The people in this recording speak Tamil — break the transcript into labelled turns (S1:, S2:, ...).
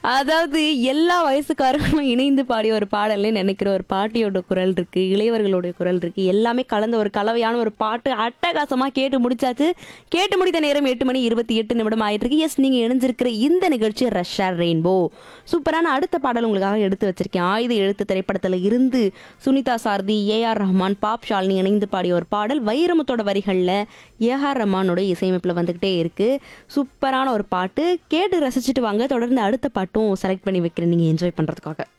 S1: அதாவது எல்லா வயசுக்காரங்களும் இணைந்து பாடிய ஒரு பாடல்னு நினைக்கிற ஒரு பாட்டியோட குரல் இருக்கு இளையவர்களுடைய குரல் இருக்கு எல்லாமே கலந்த ஒரு கலவையான ஒரு பாட்டு அட்டகாசமா கேட்டு முடிச்சாச்சு கேட்டு முடித்த நேரம் எட்டு மணி இருபத்தி எட்டு நிமிடம் ஆயிட்டு இருக்கு எஸ் நீங்க இணைஞ்சிருக்கிற இந்த நிகழ்ச்சி ரஷ்ஷார் ரெயின்போ சூப்பரான அடுத்த பாடல் உங்களுக்காக எடுத்து வச்சிருக்கேன் ஆயுத எழுத்து திரைப்படத்துல இருந்து Sunitha Sarathi A R Rahman Pop Shalini இணைந்து பாடிய ஒரு பாடல் வைரமுத்தோட வரிகள்ல ஏ ஆர் ரஹ்மானோட இசையமைப்புல வந்துகிட்டே இருக்கு சூப்பரான ஒரு பாட்டு கேட்டு ரசிச்சுட்டு வாங்க தொடர்ந்து அடுத்த பாட்டும் செலக்ட் பண்ணி வைக்கிறேன் நீங்க என்ஜாய் பண்றதுக்காக